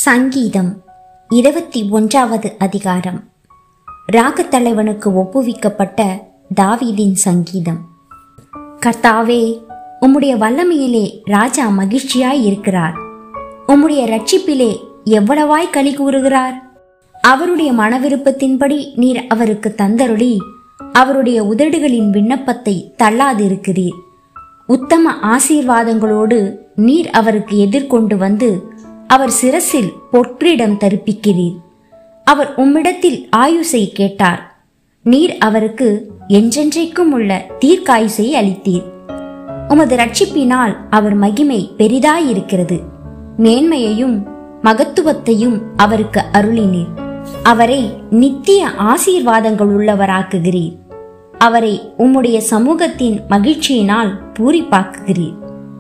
சங்கீதம் இருபத்தி ஒன்றாவது அதிகாரம் ராகத்தலைவனுக்கு ஒப்புவிக்கப்பட்ட தாவீதின் சங்கீதம் கர்த்தாவே உம்முடைய வல்லமையிலே ராஜா மகிழ்ச்சியாய் இருக்கிறார் உம்முடைய ரட்சிப்பிலே எவ்வளவாய் களி கூறுகிறார் அவருடைய மனவிருப்பத்தின்படி நீர் அவருக்கு தந்தருளி அவருடைய உதடுகளின் விண்ணப்பத்தை தள்ளாதிருக்கிறீர் உத்தம ஆசீர்வாதங்களோடு நீர் அவருக்கு எதிர்கொண்டு வந்து அவர் சிரசில் பொற்கிரீடம் தரிப்பிக்கிறீர் அவர் உம்மிடத்தில் ஆயுசை கேட்டார் நீர் அவருக்கு என்றென்றைக்கும் உள்ள தீர்க்காயுசை அளித்தீர் உமது ரட்சிப்பினால் அவர் மகிமை பெரிதாயிருக்கிறது மேன்மையையும் மகத்துவத்தையும் அவருக்கு அருளினீர் அவரை நித்திய ஆசீர்வாதங்கள் உள்ளவராக்குகிறீர் அவரை உம்முடைய சமூகத்தின் மகிழ்ச்சியினால் பூரிப்பாக்குகிறீர்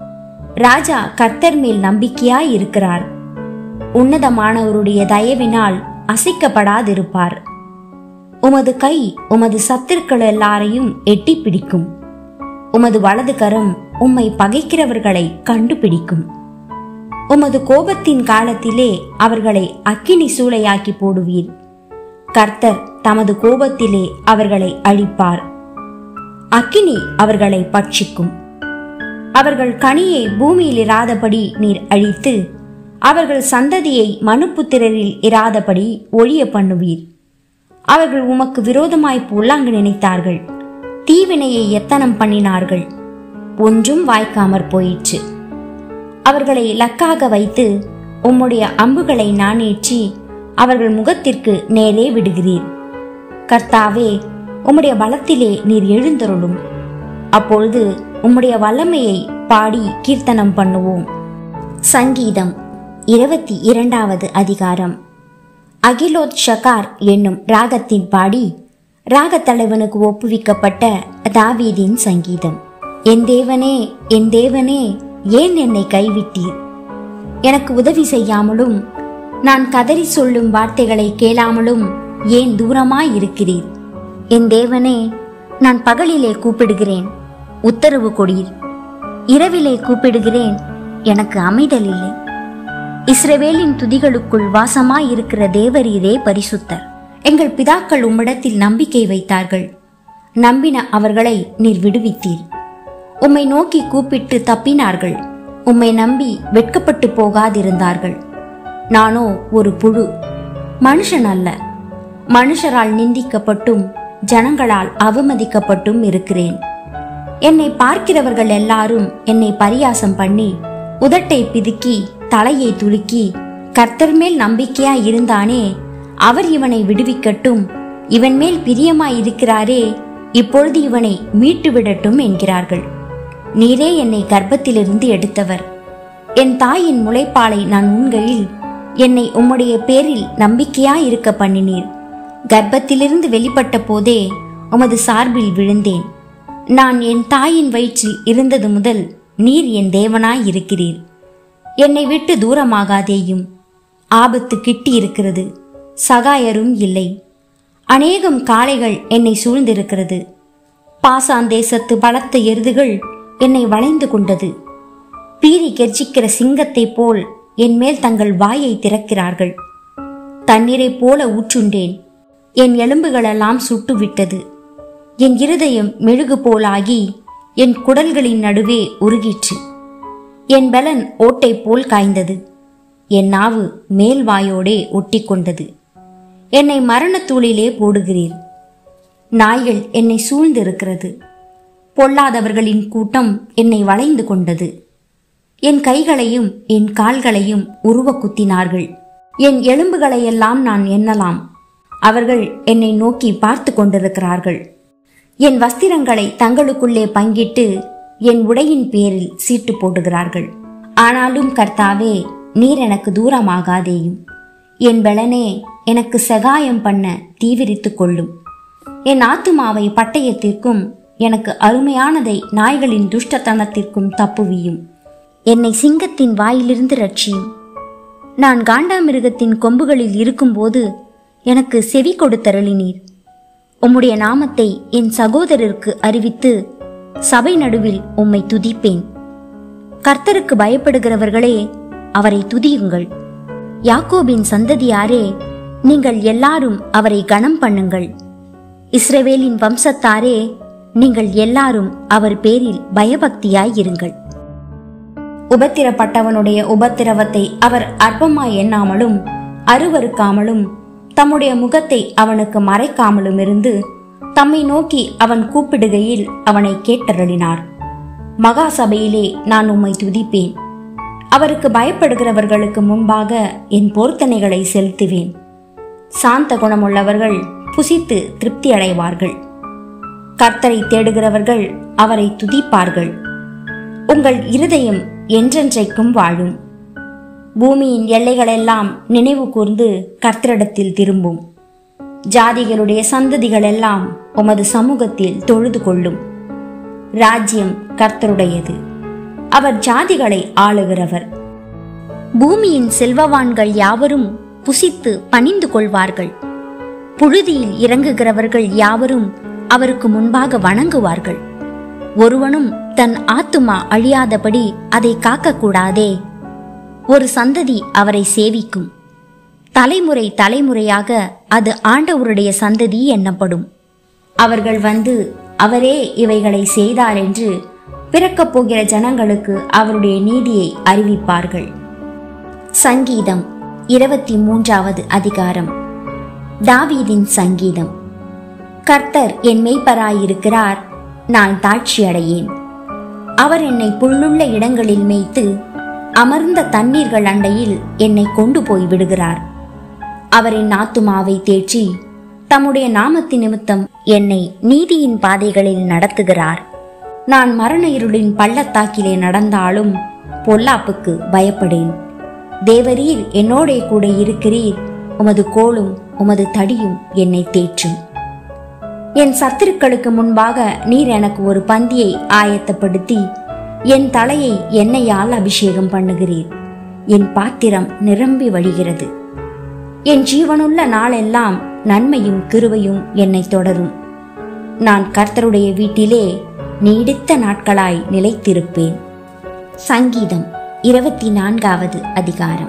ராஜா கர்த்தர் மேல் நம்பிக்கையாய் இருக்கிறார் உன்னதமானவருடைய தயவினால் அசைக்கப்படாதிருப்பார் உமது கை உமது சத்துருக்கள் எல்லாரையும் எட்டி பிடிக்கும் உமது வலது கரம் உம்மை பகைக்கிறவர்களை கண்டுபிடிக்கும் உமது கோபத்தின் காலத்திலே அவர்களை அக்கினி சூளையாக்கி போடுவீர் கர்த்தர் தமது கோபத்திலே அவர்களை அழிப்பார் அக்கினி அவர்களை பட்சிக்கும் அவர்கள் கனியை பூமியில் இராதபடி நீர் அழித்து அவர்கள் சந்ததியை மனுப்புத்திரரில் இராதபடி ஒழிய பண்ணுவீர் அவர்கள் உமக்கு விரோதமாய் பொல்லாங்கு நினைத்தார்கள் தீவினையை எத்தனம் பண்ணினார்கள் ஒன்றும் வாய்க்காமற் போயிற்று அவர்களை லக்காக வைத்து உம்முடைய அம்புகளை நாணேற்றி அவர்கள் முகத்திற்கு நேரே விடுகிறீர் கர்த்தாவே உம்முடைய பலத்திலே நீர் எழுந்தருளும் அப்பொழுது உம்முடைய வல்லமையை பாடி கீர்த்தனம் பண்ணுவோம் சங்கீதம் இருபத்தி இரண்டாவது அதிகாரம் அகிலோத் ஷகார் என்னும் ராகத்தின் பாடி ராகத்தலைவனுக்கு ஒப்புவிக்கப்பட்ட தாவீதின் சங்கீதம் என் தேவனே என் தேவனே ஏன் என்னை கைவிட்டீர் எனக்கு உதவி செய்யாமலும் நான் கதறி சொல்லும் வார்த்தைகளை கேளாமலும் ஏன் தூரமாய் இருக்கிறீர் என் தேவனே நான் பகலிலே கூப்பிடுகிறேன் உத்தரவு கொடீர் இரவிலே கூப்பிடுகிறேன் எனக்கு அமைதல் இல்லை இஸ்ரவேலின் துதிகளுக்குள் வாசமாய் இருக்கிற தேவரீரே பரிசுத்தர் எங்கள் பிதாக்கள் உம்மிடத்தில் நம்பிக்கை வைத்தார்கள் நம்பின அவர்களை நீர் விடுவித்தீர் உம்மை நோக்கி கூப்பிட்டு தப்பினார்கள் உம்மை நம்பி வெட்கப்பட்டு போகாதிருந்தார்கள் நானோ ஒரு புழு மனுஷன் அல்ல மனுஷரால் நிந்திக்கப்பட்டும் ஜனங்களால் அவமதிக்கப்பட்டும் இருக்கிறேன் என்னை பார்க்கிறவர்கள் எல்லாரும் என்னை பரியாசம் பண்ணி உதட்டை பிதுக்கி தலையை துலுக்கி கர்த்தர் மேல் நம்பிக்கையா இருந்தானே அவர் இவனை விடுவிக்கட்டும் இவன் மேல் பிரியமாய் இருக்கிறாரே இப்பொழுது இவனை மீட்டு விடட்டும் என்கிறார்கள் நீரே என்னை கர்ப்பத்திலிருந்து எடுத்தவர் என் தாயின் முளைப்பாலை நான் உண்கையில் என்னை உம்முடைய பேரில் நம்பிக்கையா இருக்க பண்ணினீர் கர்ப்பத்திலிருந்து வெளிப்பட்ட போதே உமது சார்பில் விழுந்தேன் நான் என் தாயின் வயிற்றில் இருந்தது முதல் நீர் என் தேவனாய் இருக்கிறீர் என்னை விட்டு தூரமாகாதேயும் ஆபத்து கிட்டி இருக்கிறது சகாயரும் இல்லை அநேகம் காளைகள் என்னை சூழ்ந்திருக்கிறது பாசான் தேசத்து பலத்த எருதுகள் என்னை வளைந்து கொண்டது பீறி கெர்ச்சிக்கிற சிங்கத்தைப் போல் என் மேல் தங்கள் வாயை திறக்கிறார்கள் தண்ணீரைப் போல ஊற்றுண்டேன் என் எலும்புகளெல்லாம் சுட்டுவிட்டது என் இருதயம் மெழுகு போலாகி என் குடல்களின் நடுவே உருகிற்று என் பலன் ஓட்டை போல் காய்ந்தது என் நாவு மேல் வாயோடே ஒட்டிக்கொண்டது என்னை மரணத்தூளிலே போடுகிறீர் நாய்கள் என்னை சூழ்ந்திருக்கிறது பொல்லாதவர்களின் கூட்டம் என்னை வளைந்து கொண்டது என் கைகளையும் என் கால்களையும் உருவ குத்தினார்கள் என் எலும்புகளையெல்லாம் நான் எண்ணலாம் அவர்கள் என்னை நோக்கி பார்த்து கொண்டிருக்கிறார்கள் என் வஸ்திரங்களை தங்களுக்குள்ளே பங்கிட்டு என் உடையின் பேரில் சீட்டு போடுகிறார்கள் ஆனாலும் கர்த்தாவே நீர் எனக்கு தூரமாகாதேயும் என் பலனே எனக்கு சகாயம் பண்ண தீவிரித்துக் கொள்ளும் என் ஆத்துமாவை பட்டயத்திற்கும் எனக்கு அருமையானதை நாய்களின் துஷ்டத்தனத்திற்கும் தப்புவியும் என்னை சிங்கத்தின் வாயிலிருந்து ரட்சியும் நான் காண்டாமிருகத்தின் கொம்புகளில் இருக்கும்போது எனக்கு செவி கொடுத்தருளினீர் உம்முடைய நாமத்தை என் சகோதரருக்கு அறிவித்து சபை நடுவில் உம்மை துதிப்பேன் கர்த்தருக்கு பயப்படுகிறவர்களே அவரை துதியுங்கள் யாக்கோபின் சந்ததியாரே நீங்கள் எல்லாரும் அவரை கனம் பண்ணுங்கள் இஸ்ரவேலின் வம்சத்தாரே நீங்கள் எல்லாரும் அவர் பேரில் பயபக்தியாயிருங்கள் உபத்திரப்பட்டவனுடைய உபத்திரவத்தை அவர் அற்பமாய் எண்ணாமலும் அருவருக்காமலும் தம்முடைய முகத்தை அவனுக்கு மறைக்காமலும் இருந்து தம்மை நோக்கி அவன் கூப்பிடுகையில் அவனை கேட்டருளினார் மகா சபையிலே நான் உம்மை துதிப்பேன் அவருக்கு பயப்படுகிறவர்களுக்கு முன்பாக என் பொருத்தனைகளை செலுத்துவேன் சாந்த குணமுள்ளவர்கள் புசித்து திருப்தி அடைவார்கள் கர்த்தரை தேடுகிறவர்கள் அவரை துதிப்பார்கள் உங்கள் இருதயம் என்றென்றைக்கும் வாழும் பூமியின் எல்லைகளெல்லாம் நினைவு கூர்ந்து கர்த்தரிடத்தில் திரும்பும் ஜாதிகளுடைய சந்ததிகளெல்லாம் உமது சமூகத்தில் தொழுது கொள்ளும் ராஜ்யம் கர்த்தருடையது அவர் ஜாதிகளை ஆளுகிறவர் பூமியின் செல்வவான்கள் யாவரும் புசித்து பணிந்து கொள்வார்கள் புழுதியில் இறங்குகிறவர்கள் யாவரும் அவருக்கு முன்பாக வணங்குவார்கள் ஒருவனும் தன் ஆத்துமா அழியாதபடி அதை காக்கக்கூடாதே ஒரு சந்ததி அவரை சேவிக்கும் தலைமுறை தலைமுறையாக அது ஆண்டவருடைய சந்ததி எண்ணப்படும் அவர்கள் வந்து அவரே இவைகளை செய்தார் என்று பிறக்கப் போகிற ஜனங்களுக்கு அவருடைய நீதியை அறிவிப்பார்கள் சங்கீதம் இருபத்தி மூன்றாவது அதிகாரம் தாவீதின் சங்கீதம் கர்த்தர் என் மெய்ப்பராயிருக்கிறார் நான் தாட்சியடையேன் அவர் என்னை புல்லுள்ள இடங்களில் மேய்த்து அமர்ந்த தண்ணீர்கள் அண்டையில் என்னை கொண்டு போய் விடுகிறார் அவர் என் ஆத்துமாவை தேற்றி தம்முடைய நாமத்தின் நிமித்தம் என்னை நீதியின் பாதைகளில் நடத்துகிறார் நான் மரண இருளின் பள்ளத்தாக்கிலே நடந்தாலும் பொல்லாப்புக்கு பயப்படேன் தேவரீர் என்னோடே கூட இருக்கிறீர் உமது கோலும் உமது தடியும் என்னை தேற்றும் என் சத்துருக்களுக்கு முன்பாக நீர் எனக்கு ஒரு பந்தியை ஆயத்தப்படுத்தி என் தலையை எண்ணெயால் அபிஷேகம் பண்ணுகிறீர் என் பாத்திரம் நிரம்பி வழிகிறது என் ஜீவனுள்ள நாளெல்லாம் நன்மையும் கிருவையும் என்னை தொடரும் நான் கர்த்தருடைய வீட்டிலே நீடித்த நாட்களாய் நிலைத்திருப்பேன் சங்கீதம் இருபத்தி நான்காவது அதிகாரம்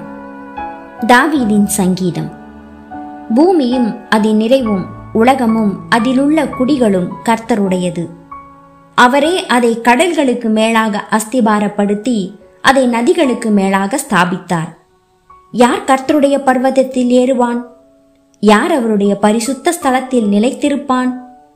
தாவீதின் சங்கீதம் பூமியும் அதன் நிறைவும் உலகமும் அதிலுள்ள குடிகளும் கர்த்தருடையது அவரே அதை கடல்களுக்கு மேலாக அஸ்திபாரப்படுத்தி அதை நதிகளுக்கு மேலாக ஸ்தாபித்தார் யார் கர்த்தருடைய பர்வதத்தில் ஏறுவான் யார் அவருடைய பரிசுத்த ஸ்தலத்தில் நிலைத்திருப்பான்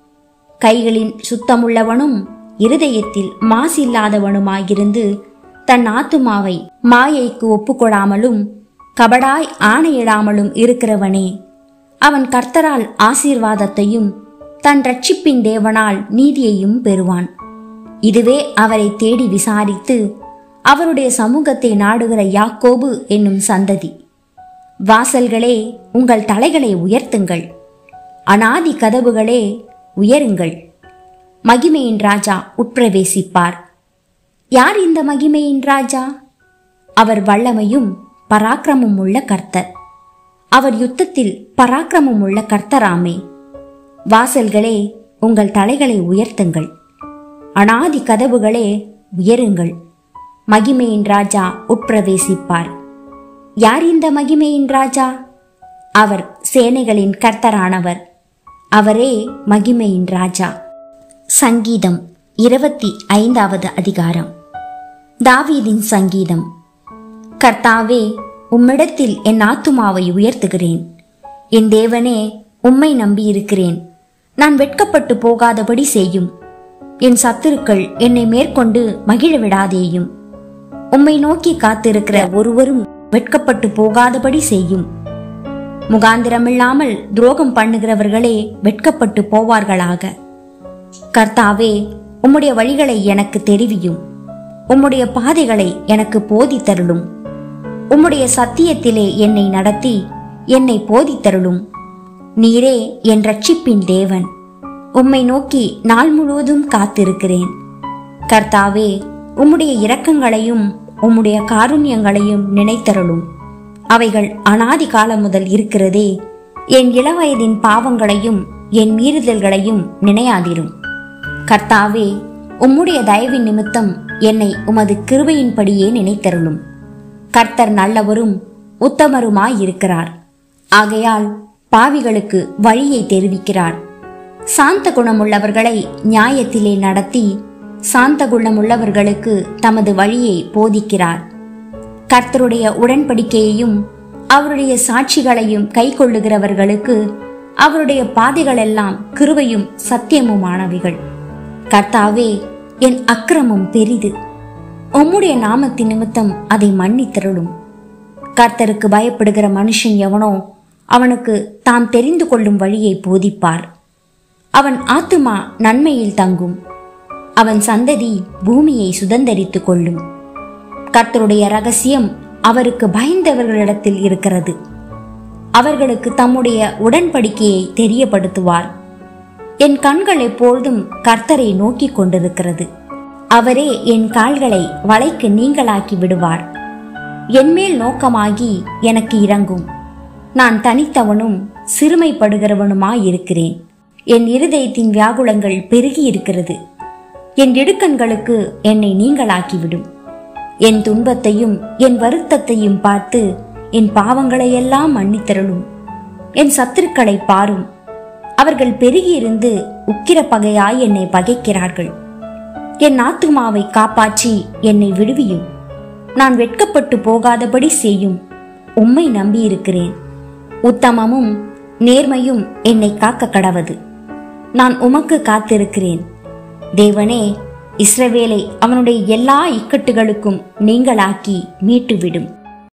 கைகளின் சுத்தமுள்ளவனும் இருதயத்தில் மாசில்லாதவனுமாயிருந்து தன் ஆத்துமாவை மாயைக்கு ஒப்புக்கொடாமலும் கபடாய் ஆணையிடாமலும் இருக்கிறவனே அவன் கர்த்தரால் ஆசீர்வாதத்தையும் தன் ரட்சிப்பின் தேவனால் நீதியையும் பெறுவான் இதுவே அவரை தேடி விசாரித்து அவருடைய சமூகத்தை நாடுகிற யாக்கோபு என்னும் சந்ததி வாசல்களே உங்கள் தலைகளை உயர்த்துங்கள் அனாதி கதவுகளே உயருங்கள் மகிமையின் ராஜா உட்பிரவேசிப்பார் யார் இந்த மகிமையின் ராஜா அவர் வல்லமையும் பராக்கிரமும் உள்ள கர்த்தர் அவர் யுத்தத்தில் பராக்கிரமும் உள்ள கர்த்தராமே வாசல்களே உங்கள் தலைகளை உயர்த்துங்கள் அனாதி கதவுகளே உயருங்கள் மகிமையின் ராஜா உட்பிரவேசிப்பார் யார் இந்த மகிமையின் ராஜா அவர் சேனைகளின் கர்த்தரானவர் அவரே மகிமையின் ராஜா சங்கீதம் இருபத்தி ஐந்தாவது அதிகாரம் தாவீதின் சங்கீதம் கர்த்தாவே உம்மிடத்தில் என் ஆத்துமாவை உயர்த்துகிறேன் என் தேவனே உம்மை நம்பியிருக்கிறேன் நான் வெட்கப்பட்டு போகாதபடி செய்யும் என் சத்துருக்கள் என்னை மேற்கொண்டு மகிழ விடாதேயும் உம்மை நோக்கி காத்திருக்கிற ஒருவரும் வெட்கப்பட்டு போகாதபடி செய்யும் முகாந்திரமில்லாமல் துரோகம் பண்ணுகிறவர்களே வெட்கப்பட்டு போவார்களாக கர்த்தாவே உம்முடைய வழிகளை எனக்கு தெரிவியும் உம்முடைய பாதைகளை எனக்கு போதித்தருளும் உம்முடைய சத்தியத்திலே என்னை நடத்தி என்னை போதித்தருளும் நீரே என் ரட்சிப்பின் தேவன் உம்மை நோக்கி நாள் முழுவதும் காத்திருக்கிறேன் கர்த்தாவே உம்முடைய இரக்கங்களையும் உம்முடைய காருண்யங்களையும் நினைத்தருளும் அவைகள் அனாதி காலம் முதல் இருக்கிறதே என் இளவயதின் பாவங்களையும் என் மீறுதல்களையும் நினையாதிரும் கர்த்தாவே உம்முடைய தயவின் நிமித்தம் என்னை உமது கிருபையின்படியே நினைத்தருளும் கர்த்தர் நல்லவரும் உத்தமருமாயிருக்கிறார் ஆகையால் பாவிகளுக்கு வழியை தெரிவிக்கிறார் சாந்த குணமுள்ளவர்களை நியாயத்திலே நடத்தி சாந்த குணமுள்ளவர்களுக்கு தமது வழியை போதிக்கிறார் கர்த்தருடைய உடன்படிக்கையையும் அவருடைய சாட்சிகளையும் கைக்கொள்ளுகிறவர்களுக்கு அவருடைய பாதைகளெல்லாம் கிருபையும் சத்தியமுமானவைகள் கர்த்தாவே என் அக்கிரமம் பெரிது உம்முடைய நாமத்தின் நிமித்தம் அதை மன்னித்தருளும் கர்த்தருக்கு பயப்படுகிற மனுஷன் எவனோ அவனுக்கு தாம் தெரிந்து கொள்ளும் வழியை போதிப்பார் அவன் ஆத்துமா நன்மையில் தங்கும் அவன் சந்ததி பூமியை சுதந்தரித்துக் கொள்ளும் கர்த்தருடைய ரகசியம் அவருக்கு பயந்தவர்களிடத்தில் இருக்கிறது அவர்களுக்கு தம்முடைய உடன்படிக்கையை தெரியப்படுத்துவார் என் கண்கள் எப்பொழுதும் கர்த்தரை நோக்கிக் கொண்டிருக்கிறது அவரே என் கால்களை வலைக்கு நீங்களாக்கி விடுவார் என்மேல் நோக்கமாகி எனக்கு இறங்கும் நான் தனித்தவனும் சிறுமைப்படுகிறவனுமாயிருக்கிறேன் என் இருதயத்தின் வியாகுலங்கள் பெருகி இருக்கிறது என் இடுக்கண்களுக்கு என்னை நீங்களாக்கிவிடும் என் துன்பத்தையும் என் வருத்தத்தையும் பார்த்து என் பாவங்களையெல்லாம் மன்னித்தருளும் என் சத்துருக்களை பாரும் அவர்கள் பெருகியிருந்து உக்கிர பகையாய் என்னை பகைக்கிறார்கள் என் ஆத்துமாவை காப்பாற்றி என்னை விடுவியும் நான் வெட்கப்பட்டு போகாதபடி செய்யும் உம்மை நம்பியிருக்கிறேன் உத்தமமும் நேர்மையும் என்னை காக்க கடவது நான் உமக்கு காத்திருக்கிறேன் தேவனே இஸ்ரவேலை அவனுடைய எல்லா இக்கட்டுகளுக்கும் நீங்களாக்கி மீட்டுவிடும்